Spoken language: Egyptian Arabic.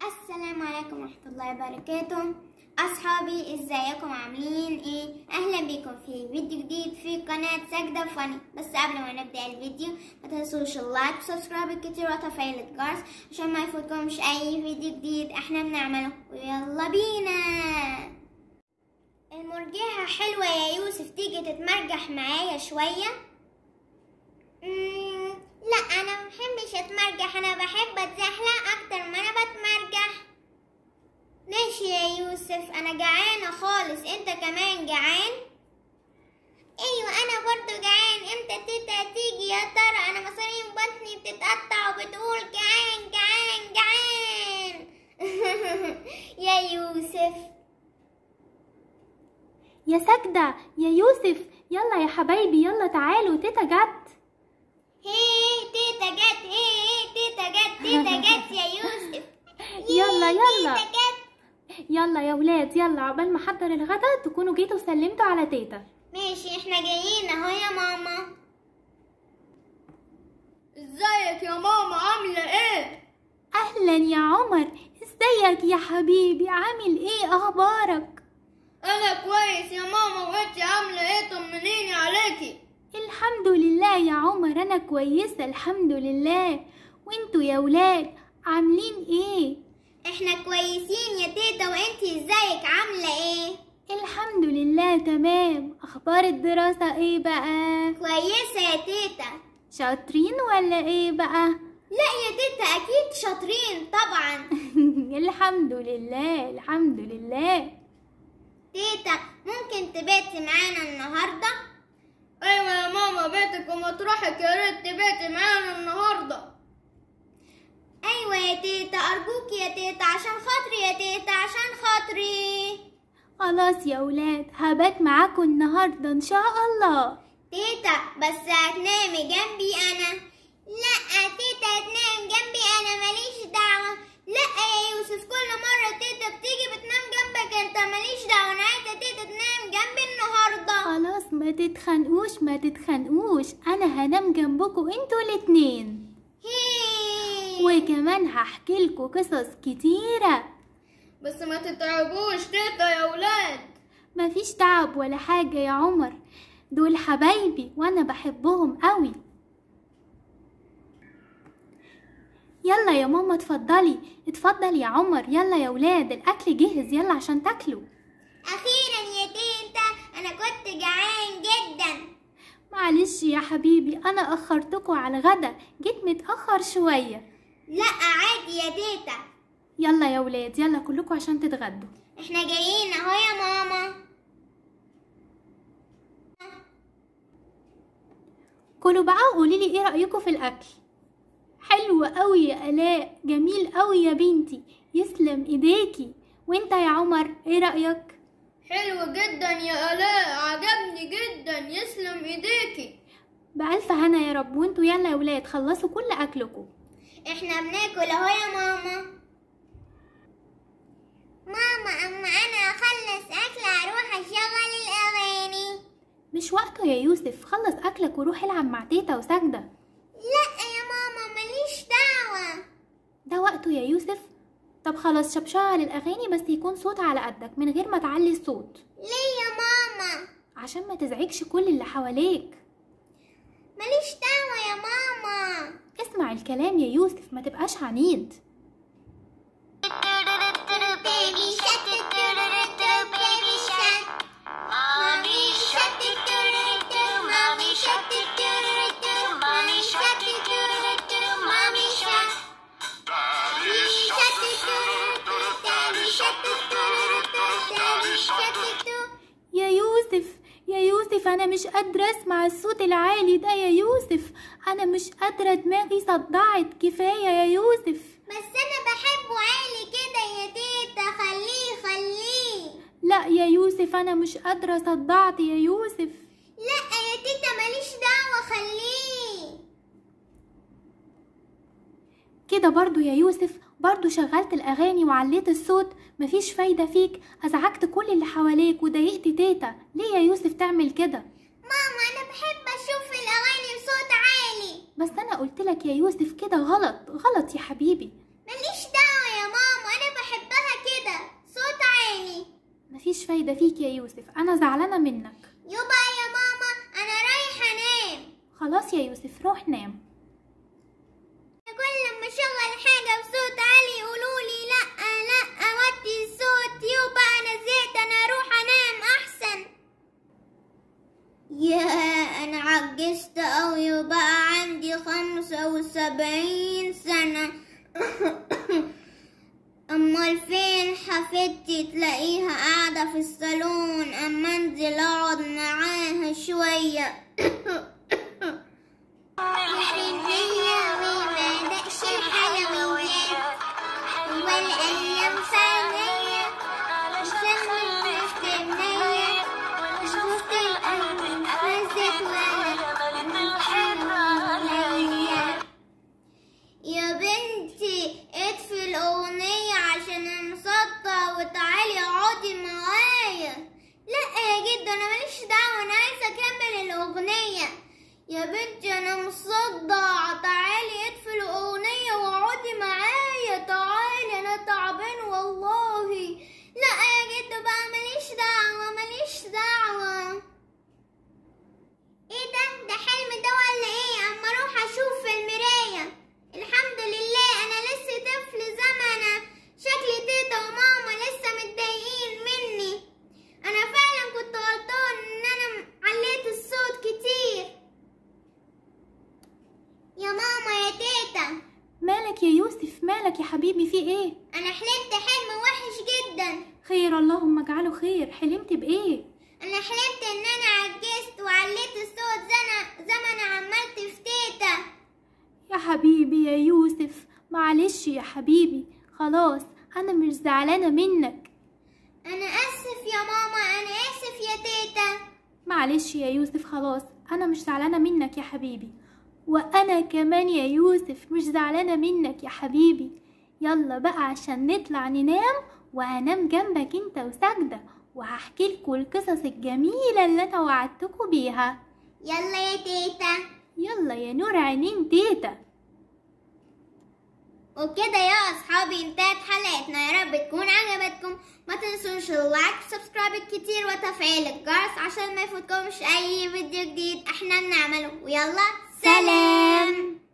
السلام عليكم ورحمة الله وبركاته أصحابي ازيكم عاملين ايه أهلا بكم في فيديو جديد في قناة سجدة فاني بس قبل ما نبدأ الفيديو ما تنسوش اللايك وسبسكرايب كتير وتفعيل الجرس عشان ما يفوتكمش أي فيديو جديد احنا بنعمله ويلا بينا المرجحة حلوة يا يوسف تيجي تتمرجح معايا شوية مم، لا انا محبش اتمرجح انا بحب اتزحلق اكتر ما انا بتمرجح ماشي يا يوسف انا جعانه خالص انت كمان جعان ايوه انا برضو جعان امتى تيتا تيجي يا ترى انا مصارين بطني بتتقطع وبتقول جعان جعان جعان يا يوسف يا سجدة يا يوسف يلا يا حبايبي يلا تعالوا تيتا جت هي تيتا جت هي تيتا جت تيتا جت يا يوسف يلا يلا تيتا جت يلا يا ولاد يلا عقبال ما احضر الغدا تكونوا جيتوا سلمتوا على تيتا ماشي احنا جايين اهو يا ماما ازيك يا ماما عاملة ايه؟ اهلا يا عمر ازيك يا حبيبي عامل ايه اخبارك انا كويس يا ماما وانتي عاملة ايه طمنيني عليكي الحمد لله يا عمر انا كويسة الحمد لله وانتوا يا ولاد عاملين ايه احنا كويسين يا تيتا وانتي ازيك عاملة ايه الحمد لله تمام اخبار الدراسة ايه بقى كويسة يا تيتا شاطرين ولا ايه بقى لا يا تيتا اكيد شاطرين طبعا الحمد لله الحمد لله تيتا ممكن تباتي معانا النهاردة ايوه يا ماما بيتك ومطرحك يا ريت تباتي معانا النهاردة ايوه يا تيتا ارجوك يا تيتا عشان خاطري يا تيتا عشان خاطري خلاص يا ولاد هبات معاكم النهاردة ان شاء الله تيتا بس هتنامي جنبي انا لا تيتا هتنام جنبي انا ماليش دعوة لا يا يوسف كل مرة تيتا بتيجي بتنام جنبك انت ماليش دعوة انا عايزة تيتا تنام جنبي النهاردة خلاص ما تتخانقوش ما تتخانقوش انا هنام جنبكم انتوا الاتنين هي وكمان هحكي لكم قصص كتيرة بس ما تتعبوش تيتا يا ولاد مفيش تعب ولا حاجة يا عمر دول حبايبي وانا بحبهم قوي يلا يا ماما اتفضلي اتفضل يا عمر يلا يا ولاد الاكل جهز يلا عشان تاكلوا اخيرا يا تيتا انا كنت جعان جدا معلش يا حبيبي انا اخرتكوا على الغدا جيت متاخر شويه لا عادي يا تيتا يلا يا ولاد يلا كلكوا عشان تتغدوا احنا جايين اهو يا ماما كلوا بقى وقولي لي ايه رايكم في الاكل حلو قوي يا الاء جميل قوي يا بنتي يسلم ايديكي وانت يا عمر ايه رايك حلو جدا يا الاء عجبني جدا يسلم ايديكي بألف هنا يا رب وانتوا يلا يا ولاد خلصوا كل اكلكم احنا بناكل اهو يا ماما ماما اما انا اخلص اكل اروح اشغل الاغاني مش وقته يا يوسف خلص اكلك وروح العب مع تيتا وسجده لا يا ماما ماليش دعوة ده وقته يا يوسف طب خلاص شب شغل الاغاني بس يكون صوت على قدك من غير ما تعلي الصوت ليه يا ماما عشان ما تزعجش كل اللي حواليك ماليش دعوة يا ماما اسمع الكلام يا يوسف ما تبقاش عنيد Baby shark, do-do-do-do, baby shark. Mommy shark, do-do-do-do, mommy shark, do-do-do-do, mommy shark, do-do-do-do, mommy shark. Daddy shark, do-do-do-do, daddy shark, do-do-do-do, daddy shark, do-do-do. يا يوسف يا يوسف انا مش قادرة اسمع الصوت العالي ده يا يوسف انا مش قادرة دماغي صدعت كفاية يا يوسف بس انا بحبه عالي كده يا تيتا خليه خليه لا يا يوسف انا مش قادرة صدعت يا يوسف لا يا تيتا ماليش دعوة خليه كده برضو يا يوسف برضو شغلت الأغاني وعليت الصوت مفيش فايدة فيك أزعجت كل اللي حواليك وضايقت تيتا ليه يا يوسف تعمل كده ماما انا بحب اشوف الاغاني بصوت عالي بس أنا قلتلك يا يوسف كده غلط غلط يا حبيبي ماليش دعوة يا ماما مفيش فايدة فيك يا يوسف أنا زعلانة منك يبقى يا ماما انا رايحة انام خلاص يا يوسف روح نام كل لما اشغل حاجة بصوت عالي يقولولي لا لا وطي الصوت يبقى انا زهقت انا اروح انام احسن يا انا عجزت اوي وبقى عندي خمسة وسبعين سنة امال فين حفيدتي تلاقيها قاعدة في الصالون اما انزل اقعد معاها شوية الحنية وما دقش الحلويات والأيام ثانية وسلمت مستنية وسط القلب هزت ولا يا بنتي اطفي الأغنية عشان أنا مصدع وتعالي اقعدي معايا لا يا جدو أنا ماليش دعوة أنا عايزة أكمل الأغنية يا بنتي أنا مصدع تعالي اطفي الأغنية واقعدي معايا تعالي أنا تعبان والله لا يا جدو بقى ماليش دعوة ماليش دعوة ايه ده ده حلم ده ولا ايه اما اروح اشوف في المراية الحمد لله انا لسه طفل زمنة شكلي تيتا وماما لسه متضايقين مني انا فعلا كنت غلطان ان انا عليت الصوت كتير يا ماما يا تيتا مالك يا يوسف مالك يا حبيبي في ايه انا حلمت حلم وحش جدا خير اللهم اجعله خير حلمت بايه انا حلمت ان انا عجزت وعليت الصوت زنا زمن عملت في تيتا يا حبيبي يا يوسف معلش يا حبيبي خلاص انا مش زعلانة منك انا اسف يا ماما انا اسف يا تيتا معلش يا يوسف خلاص انا مش زعلانة منك يا حبيبي وانا كمان يا يوسف مش زعلانة منك يا حبيبي يلا بقى عشان نطلع ننام وهنام جنبك انت وساجدة وهحكي لكم القصص الجميلة اللي انا وعدتكم بيها يلا يا تيتا يلا يا نور عينين تيتا وبكده يا اصحابي انتهت حلقتنا يا رب تكون عجبتكم ما تنسوش اللايك سبسكرايب كتير وتفعيل الجرس عشان ما يفوتكمش اي فيديو جديد احنا بنعمله ويلا سلام